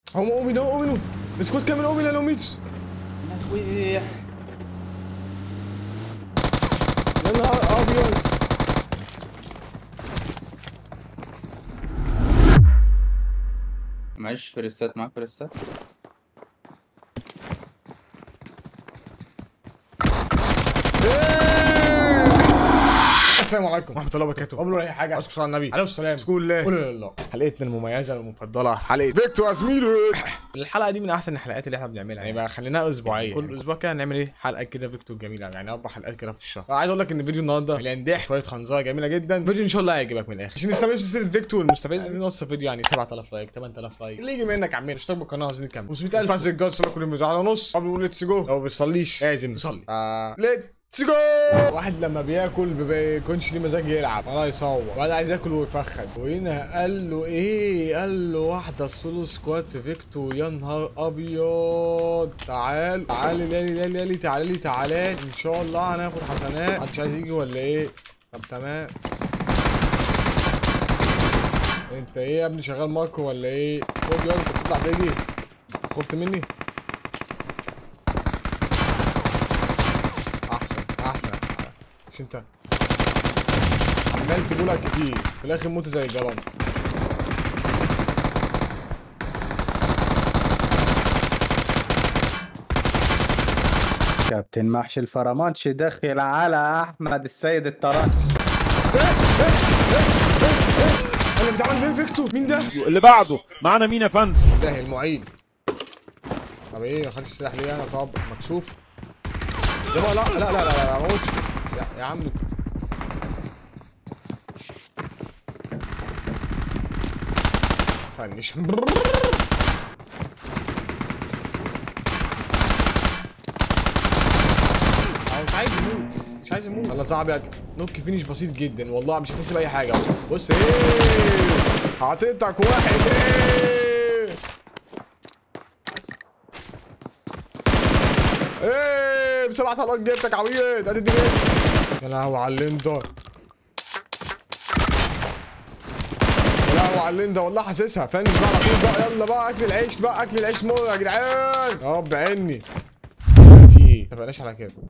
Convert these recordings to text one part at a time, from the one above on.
هم اومن هو اومن السكواد كامل اومن يا لوميتس وقع يا نهار ابيض معيش فريستات معاك فريستات السلام عليكم ورحمه الله وبركاته قبل اي حاجه اذكر صلاه على النبي عليه السلام بسم الله قول لا الله حلقتنا المميزه المفضله حلقه فيكتور يا زميلي الحلقه دي من احسن الحلقات اللي احنا بنعملها يعني بقى خليناها اسبوعيه كل اسبوع كده نعمل ايه حلقه كده فيكتور جميله يعني اربع حلقات كده في الشهر عايز اقول لك ان فيديو النهارده مليان ضحك شويه خنزره جميله جدا فيديو ان شاء الله هيعجبك من الاخر عشان نستمر في سلسله فيكتور المستفز عايزين نوصل فيديو يعني 7000 لايك 8000 لايك اللي يجي منك عمال اشترك بالقناه وعايزين نكمل 500000 فاز الجاز صلاه كل يوم فيديو على نص قبل نقول ليتس جو لو ما بتصليش لازم تصلي آه ليتس جو واحد لما بياكل ما بيكونش ليه مزاج يلعب ولا يصور ولا عايز ياكل ويفخد وهنا قال له ايه قال له واحده سولو سكواد في فيكتور يا نهار ابيض تعال تعالي لالي لالي لالي تعالي لي تعالى ان شاء الله هناخد حسنات محدش عايز يجي ولا ايه طب تمام انت ايه يا ابني شغال ماركو ولا ايه خد يلا انت بتطلع تيجي خفت مني احسن احسن مش انت عمال تقولها كتير في الاخر موت زي الجرام كابتن محشي الفرمانش دخل على احمد السيد الطرانش انا بتعمل فين فيكتور مين ده؟ اللي بعده معانا مين يا فندم ده المعيد طب ايه ما خدتش السلاح ليه انا طب مكسوف يابا لا لا لا لا لا موت يا, يا عم فنش هو مش عايز يموت مش عايز يموت والله صعب نوك فينيش بسيط جدا والله مش هتحس باي حاجه بص ايه حاططك واحد ايه ايه بسبع طلقات جبتك عبيط ادي بس يا لهوي على الليندا يا لهوي على الليندا والله حاسسها فنش بقى على طول بقى يلا بقى اكل العيش بقى اكل العيش مر يا جدعان يا رب عيني في ايه؟ ما تبقناش على كده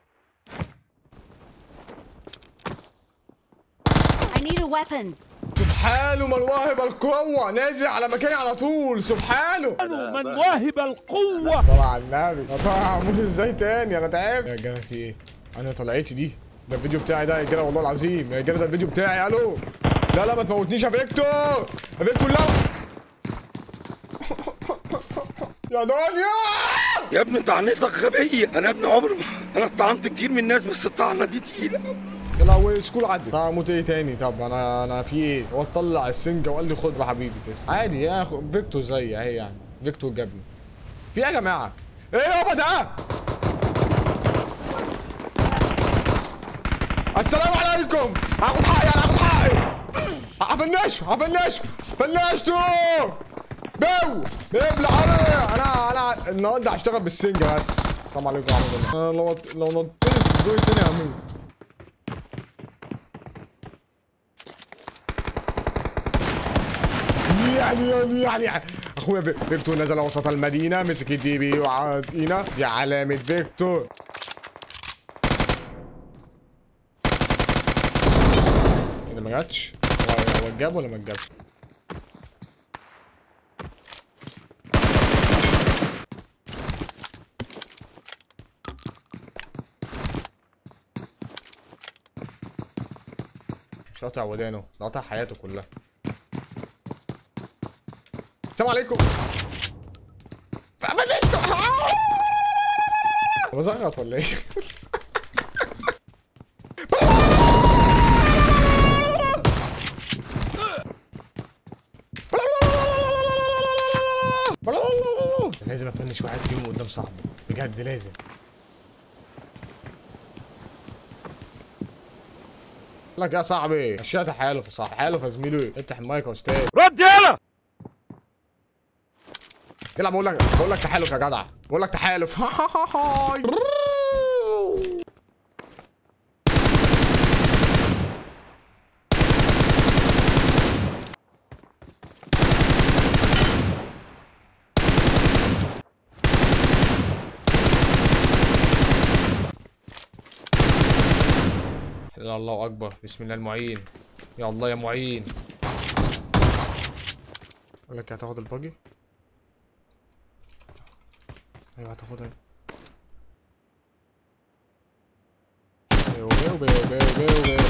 I need a weapon. سبحانه من واهب القوة نازل على مكاني على طول سبحانه من واهب القوة صلى على النبي يا ترى هعمل ازاي تاني انا تعبت يا جدع في ايه انا طلعتي دي ده الفيديو بتاعي ده يا رجاله والله العظيم يا رجاله ده الفيديو بتاعي الو لا لا ما تموتنيش يا فيكتور يا فيكتور لا يا دنيا يا ابني طعنتك غبية أنا يا ابني عمري ما أنا طعنت كتير من الناس بس الطعنة دي تقيلة يا لهوي سكول عدت انا هموت ايه تاني طب انا انا في ايه هو طلع السنجه وقال لي خد يا حبيبي تسلم عادي يا اخو فيكتور زي اهي يعني فيكتور جابني في ايه يا جماعه ايه يابا ده السلام عليكم هاخد حقي انا هاخد حقي هفنشه هفنشه فنشته بو ابلع عليه انا انا النهارده هشتغل بالسنجه بس السلام عليكم ورحمه الله انا لو لو نطيت في الدور التاني هموت يعني يعني يعني اخويا في- فيكتور نزل وسط المدينه مسك الدي بي وعطينا دي علامه فيكتور ايه ده ما جاتش هو هو جاب ولا ما جابش مش قاطع ودانه ده قاطع حياته كلها السلام عليكم فبدلت بزغط ولا ايه؟ لازم افنش واحد فيهم قدام صاحبه بجد لازم لك يا صاحبي مشيها تحالف يا صاحبي تحالف يا زميلي افتح المايك يا استاذ رد يلا يلا بقول لك بقول لك تحالف يا جدع بقول لك تحالف يلا الله اكبر بسم الله المعين يا الله يا معين اقول لك هتاخد الباجي ايوه هتاخدها بيو بيو بيو بيو بيو بيو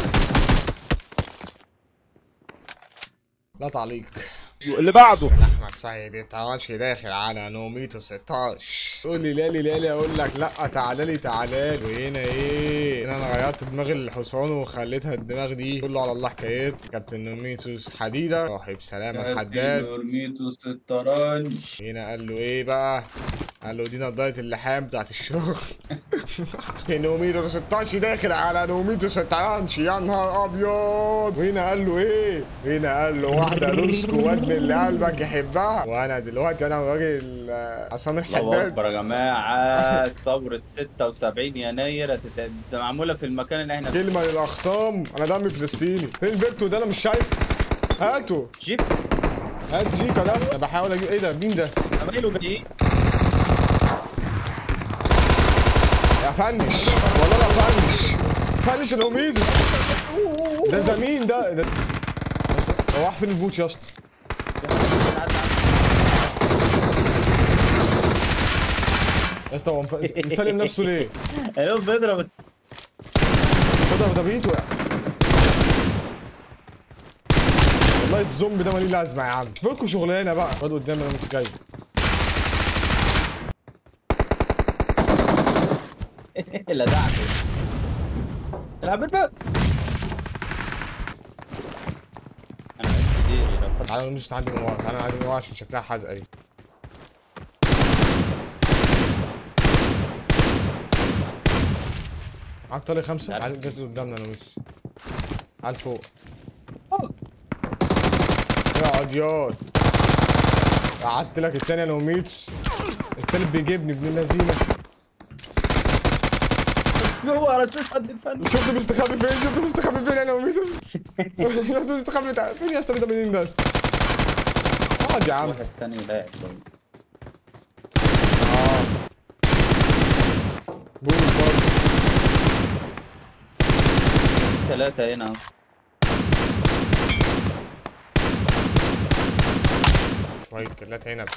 لا تعليق اللي بعده احمد سعيد التراشي داخل على نوميتو 16 قول لي لالي لالي اقول لك لا تعالى لي تعالى لي وهنا ايه هنا انا غيرت دماغ الحصان وخليتها الدماغ دي كله على الله حكايات كابتن نوميتوس حديده صاحب سلامة الحداد نورميتوس الطرنش هنا قال له ايه بقى قال له دي نضاره اللحام بتاعت الشغل نوميتو 16 داخل على نوميتو 16 يا نهار ابيض وهنا قال له ايه هنا قال له واحده لوسكو واد من اللي قلبك يحبها وانا دلوقتي انا راجل آه، عصام الله الحداد اكبر يا جماعه ثوره 76 يناير هتت- ده معموله في المكان اللي احنا فيه كلمه للاخصام انا دمي فلسطيني فين فيكتو ده انا مش شايف هاته جيب هات جيكا ده انا بحاول اجيب ايه ده مين ده زمايله جايين يا فنش والله لا فنش فنش الهوميدو ده زمين ده ده هو راح فين البوت يا اسطى يا اسطى هو مف- مسلم نفسه ليه؟ ايوه بيضرب خدها ده بيته والله الزومبي ده ماليه لازمه يا عم شوف لكم شغلانه بقى خد قدامي انا مش جاي لدعته العب بقى انا عايز تديري لو خدت تعالى مش تعدي من ورا تعالى نعدي من ورا عشان شكلها حزقه دي معاك طالع خمسة لا. تعالى جت قدامنا انا مش تعال فوق اقعد ياض قعدت لك التاني انا وميتس التالت بيجيبني ابن اللذينه جوه على شوف حد الفن شفت مستخبي فين شفت مستخبي فين انا وميتس شفت مستخبي تع- فين يا اسطى ده منين ده اقعد يا عم واحد تاني لاعب اه بول برضه ثلاثة هنا شوية كلات عنب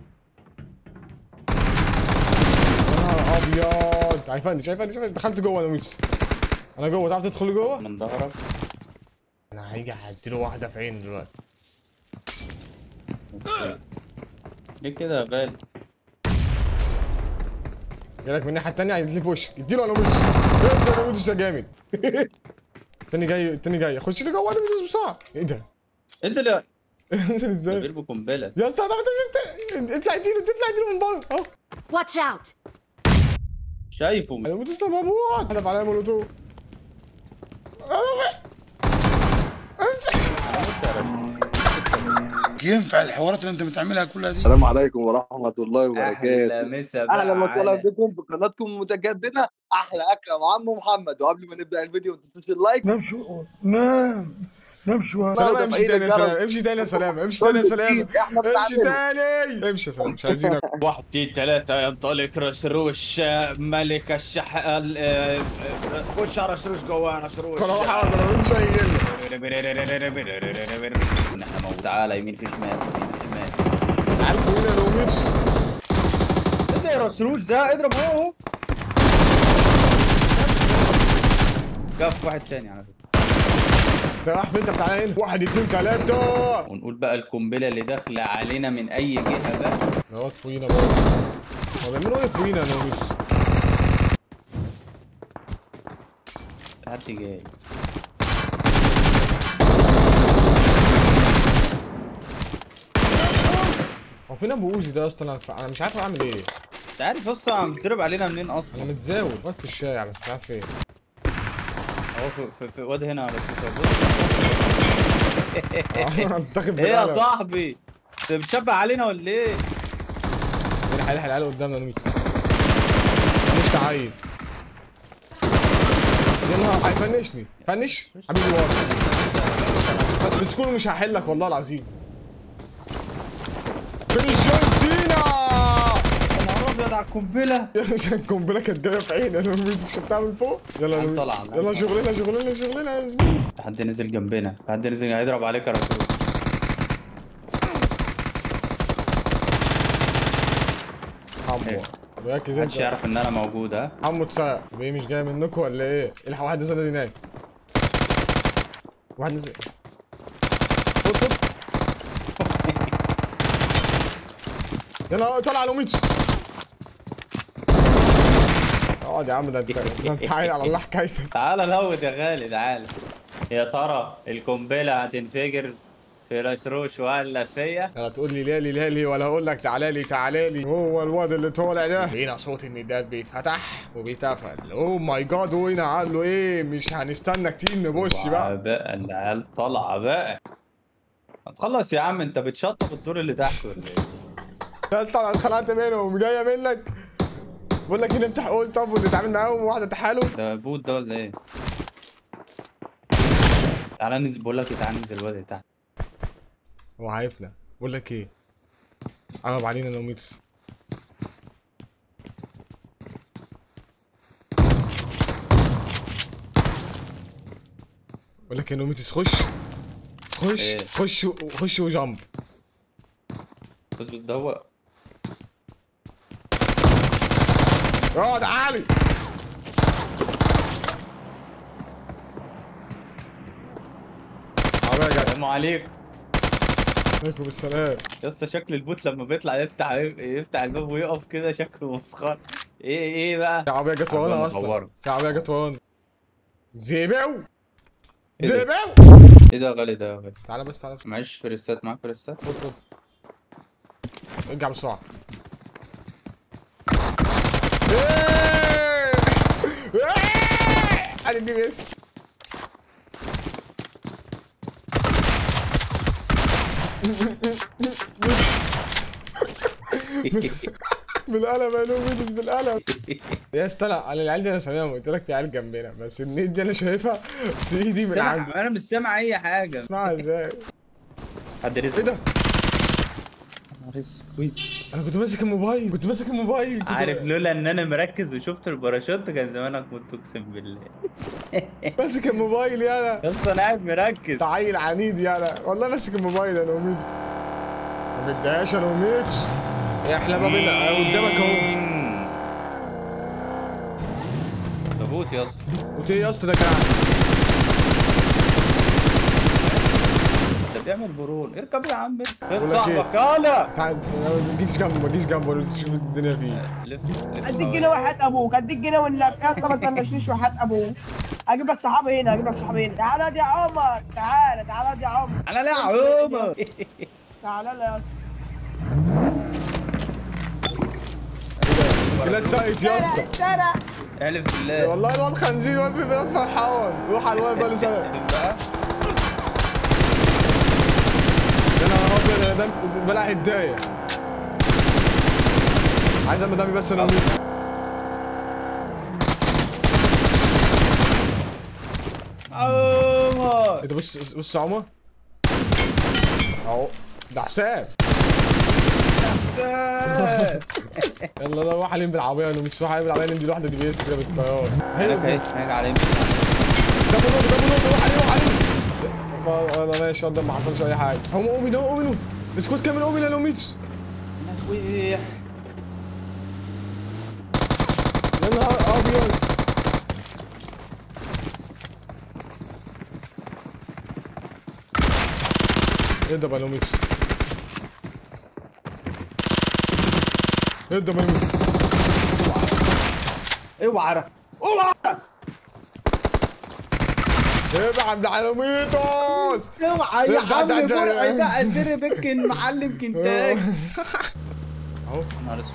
يا نهار ابيض عارفاني شايفاني شايفاني دخلت جوه انا مش انا جوه تعرف تدخل جوه من ظهرك انا هيجي هديله واحده في عينه دلوقتي ليه كده يا غالي جايلك من الناحيه التانيه هيديلي في وشك اديله انا مش ادي انا مش يا جامد التاني جاي التاني جاي خش لي جوه انا مش بسرعه ايه ده انزل يا انزل ازاي بيربو قنبلة يا اسطى طب انت اطلع اديله اطلع اديله من بره اهو Watch out! شايفه انا متصل مبوط هدف عليا مولوتوف امسك ينفع الحوارات اللي انت بتعملها كلها دي السلام عليكم ورحمة الله وبركاته احلى مسا بقى أهلا وسهلا على- بكم في قناتكم المتجددة أحلى أكرم عم محمد وقبل ما نبدأ الفيديو ما تنسوش اللايك نام شو نام نام شوية سلام ده امشي بإيدك تاني يا يا سلام رب. امشي تاني يا سلام امشي تاني يا سلام احنا امشي بنعمله تاني امشي يا سلام مش عايزينك واحد اتنين تلاتة ينطلق رشروش آه، ملك الشح ال- آه، آه، خش على رشروش جوه رشروش انا حاضر انا مش هيجي نحن موجود تعالى يمين في شمال يمين في شمال عارف مين يا لوميتس ايه ده يا رشروش ده اضرب هو اهو كف واحد تاني على فكرة انت رايح فين انت بتاع هنا واحد اتنين تلاته ونقول بقى القنبلة اللي داخلة علينا من أي جهة بقى نقعد فوقينا برضه هو بيعملوا ايه فوقينا يا لوميتس حد جاي هو فين ابو اوزي ده يا اسطى انا انا مش عارف اعمل ايه انت عارف اصلا عم بيضرب علينا منين انا اصلا متزاول واقف في الشارع بس مش عارف ايه اهو في, في, في واد هنا على الشاشة بص اه انت داخل ايه يا بالقلم. صاحبي انت بتشبه علينا ولا ايه الحق الحق العيال قدامنا يا لوميتس مش تعيد يا نهار هيفنشني فنش حبيبي ورا بس كله مش هحلك والله العظيم فينيش جون سينا يا نهار ابيض على على القنبله القنبله كانت جايه في عيني انا مش شفتها من فوق يلا يا طلع، نبيل. طلع. يلا شغلنا شغلنا شغلنا يا زميلي حد نزل جنبنا حد نزل هيضرب عليك يا رسول حمو إيه. ركز محدش انت يعرف ان انا موجود ها حمو اتسرق طب ايه مش جاي منكم ولا ايه؟ الحق واحد نزل هناك واحد نزل خد خد يلا طلع على ميتش اقعد يا عم ده انت ده انت عايل على الله حكايتك تعالى لود يا غالي تعالى يا ترى القنبله هتنفجر في رشروش ولا فيا لا تقول لي ليلي ليلي ولا اقول لك تعالى لي تعالى لي هو الواد اللي طالع ده هنا صوت النداد بيتفتح وبيتقفل اوه ماي جاد وهنا قال له ايه مش هنستنى كتير نبش بقى بقى العيال طالعه بقى هتخلص يا عم انت بتشطب الدور اللي تحت ولا ايه يا اسطى انا اتخلعت منهم جايه منك بقول لك نفتح قول طب ونتعامل معاهم واحده تحالف ده بوت ده ولا ايه تعالى ننزل بقول لك إيه، تعالى ننزل الواد اللي تحت هو عارفنا بقول لك ايه قرب علينا لو ميتس بقول لك ايه نوميتس خش خش إيه؟ خش و- خش وجامب بص ده هو اه تعالي عربية جت السلام عليكم عليكم السلام يا اسطى شكل البوت لما بيطلع يفتح يفتح الباب ويقف كده شكله مسخره ايه ايه بقى يا عربية جت ورانا عربية اصلا مدورة. يا عربية جت ورانا زيباو إيه ده؟ زيباو ايه ده يا غالي ده يا غالي تعالى بس تعالى بس معيش فريستات معاك فريستات خد خد ارجع بسرعة إيه! إيه! ادي دي بس بالقلم يا نوبيدس بالقلم يا استنى على العيال دي انا سامعهم قلت لك في عيال جنبنا بس النيت دي انا شايفها سي دي من عندي سامع انا مش سامع اي حاجه اسمعها ازاي حد رزق ايه ده نهار اسود. انا كنت ماسك الموبايل كنت ماسك الموبايل كنت عارف لولا ان انا مركز وشفت الباراشوت كان زمانك مت اقسم بالله ماسك الموبايل يالا بس انا قاعد مركز انت عيل عنيد يالا والله ماسك الموبايل يا نوميز ما مديهاش يا نوميز احلى باب ال- قدامك اهو تابوت يا اسطى قلت ايه يا اسطى ده كان ده بيعمل برول اركب يا عم بقول اركب لك صاحبك يلا تعال ما تجيش جنبه ما تجيش جنبه بس شوف الدنيا فيه لف لف اديك جنيه وحياة ابوك اديك جنيه ولا يا اسطى ما تنشنيش وحياة ابوك اجيب لك صحابي هنا اجيب لك صحابي هنا تعالى يا عمر تعالى تعالى يا عمر انا لا عمر تعالى يا اسطى بلاد سايت يا اسطى سنة الف بالله والله الواد خنزير واقف في بلاد فرحان روح على الواد بقى اللي سايق بقى ده انا ابيض انا ده بلع هدايه عايز المدامي بس انا نوميز عمر ايه ده بص بص يا عمر اهو ده حسام يلا يلا روح عليهم بالعربيه انا مش روح عليهم بالعربيه ننزل واحده دي بي اس كده بالطياره انا كويس هاجي عليه ده بنوك ده بنوك روح عليه روح عليه انا ماشي ده ما حصلش اي حاجه هم اومن اهو اومن اسكت كامل اومن يا نوميتش ويح. يا نهار ابيض ايه ده بقى نوميتش ايه ده بقى نوميتش اوعى ابعد على نوميتوس اوعى يا ارجع، عم ارجع، ارجع. برعي بقى سر بكن معلم كنتاج اهو نهار اسود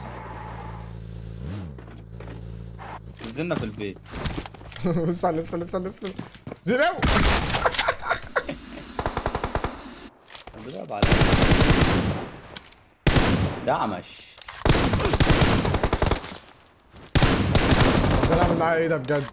نزلنا في البيت استنى استنى استنى استنى زيباو بضرب على دعمش ده اعمل معايا ايه ده بجد